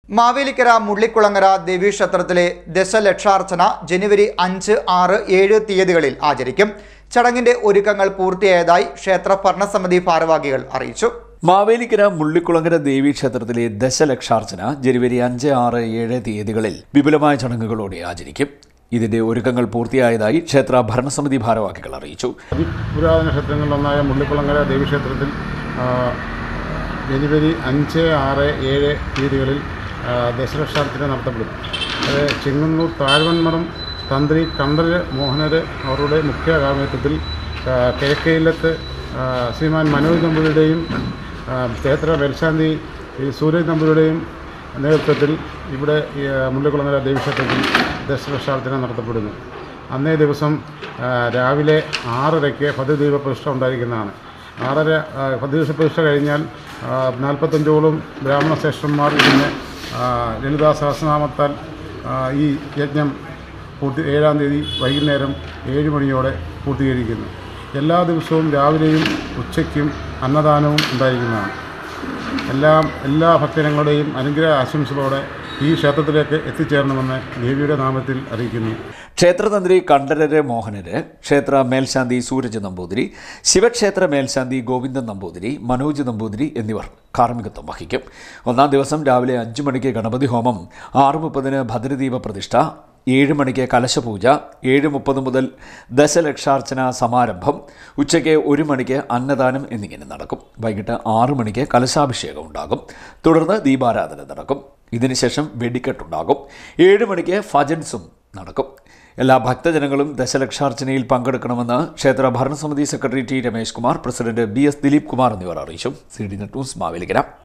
മാവേലിക്കര മുള്ളിക്കുളങ്ങര ദേവീക്ഷേത്രത്തിലെ ദശലക്ഷാർച്ചന ജനുവരി അഞ്ച് ആറ് ഏഴ് തീയതികളിൽ ആചരിക്കും ചടങ്ങിന്റെ ഒരുക്കങ്ങൾ പൂർത്തിയായതായി ക്ഷേത്ര ഭരണസമിതി ഭാരവാഹികൾ അറിയിച്ചു മാവേലിക്കര മുള്ളിക്കുളങ്ങര ദേവീ ക്ഷേത്രത്തിലെ ദശലക്ഷാർച്ചന ജനുവരി അഞ്ച് ആറ് ഏഴ് തീയതികളിൽ വിപുലമായ ചടങ്ങുകളോടെ ആചരിക്കും ഇതിന്റെ ഒരുക്കങ്ങൾ പൂർത്തിയായതായി ക്ഷേത്ര ഭരണസമിതി ഭാരവാഹികൾ അറിയിച്ചു അതിപുരാതന ക്ഷേത്രങ്ങളിലൊന്നായ മുള്ളിക്കുളങ്ങര ദേവീക്ഷേത്രത്തിൽ ആ, ജനുവരി അഞ്ച് ആറ് ഏഴ് തീയതികളിൽ ആ, ദശലക്ഷാർച്ചന നടത്തപ്പെടും അത് ചെങ്ങന്നൂർ താഴ്വൺമറം തന്ത്രി കണ്ടര് മോഹനര് അവരുടെ മുഖ്യ കാർമ്മികത്വത്തിൽ ആ, കിഴക്കയിലത്ത് ആ, ശ്രീമാൻ മനോജ് നമ്പൂരിയുടെയും ആ, ക്ഷേത്ര മേൽശാന്തി ഈ സൂരജ് നമ്പൂരിയുടെയും നേതൃത്വത്തിൽ ഇവിടെ ഈ, ആ, മുള്ളിക്കുളങ്ങര ദേവീക്ഷേത്രത്തിൽ ദശലക്ഷാർച്ചന നടത്തപ്പെടുന്നു അന്നേ ദിവസം ആ, രാവിലെ ആറരയ്ക്ക് പതിദീപ പ്രതിഷ്ഠ ഉണ്ടായിരിക്കുന്നതാണ് ആറര ആ, പതിദീപ പ്രതിഷ്ഠ കഴിഞ്ഞാൽ ആ, നാൽപ്പത്തഞ്ചോളം ബ്രാഹ്മണ ശ്രേഷ്ഠന്മാർ ഇതിന് ആ, ലളിതാ സഹസ്രനാമത്താൽ ആ, ഈ യജ്ഞം പൂർത്തി ഏഴാം തീയതി വൈകുന്നേരം ഏഴ് മണിയോടെ പൂർത്തീകരിക്കുന്നു എല്ലാ ദിവസവും രാവിലെയും ഉച്ചയ്ക്കും അന്നദാനവും ഉണ്ടായിരിക്കുന്നതാണ് എല്ലാം എല്ലാ ഭക്തജനങ്ങളുടെയും അനുഗ്രഹ ആശംസകളോടെ ഈ ക്ഷേത്രത്തിലേക്ക് എത്തിച്ചേരണമെന്ന് ദേവിയുടെ നാമത്തിൽ അറിയിക്കുന്നു ക്ഷേത്രതന്ത്രി കണ്ഠരര് മോഹനര് ക്ഷേത്ര മേൽശാന്തി സൂരജ് നമ്പൂതിരി ശിവക്ഷേത്ര മേൽശാന്തി ഗോവിന്ദൻ നമ്പൂതിരി മനോജ് നമ്പൂതിരി എന്നിവർ കാർമ്മികത്വം വഹിക്കും ഒന്നാം ദിവസം രാവിലെ അഞ്ചു മണിക്ക് ഗണപതി ഹോമം ആറ് മുപ്പതിന് ഭദ്രദീപ പ്രതിഷ്ഠ ഏഴ് മണിക്ക് കലശപൂജ ഏഴ് മുപ്പത് മുതൽ ദശലക്ഷാർച്ചന സമാരംഭം ഉച്ചയ്ക്ക് ഒരു മണിക്ക് അന്നദാനം എന്നിങ്ങനെ നടക്കും വൈകിട്ട് ആറ് മണിക്ക് കലശാഭിഷേകം ഉണ്ടാകും തുടർന്ന് ദീപാരാധന നടക്കും ഇതിനുശേഷം വെടിക്കെട്ടുണ്ടാകും ഏഴ് മണിക്ക് ഫജൻസും നടക്കും എല്ലാ ഭക്തജനങ്ങളും ദശലക്ഷാർച്ചനയിൽ പങ്കെടുക്കണമെന്ന് ക്ഷേത്ര ഭരണസമിതി secretary T Ramesh Kumar president B S Dileep Kumar എന്നിവർ അറിയിച്ചു C D net news Mavelikkara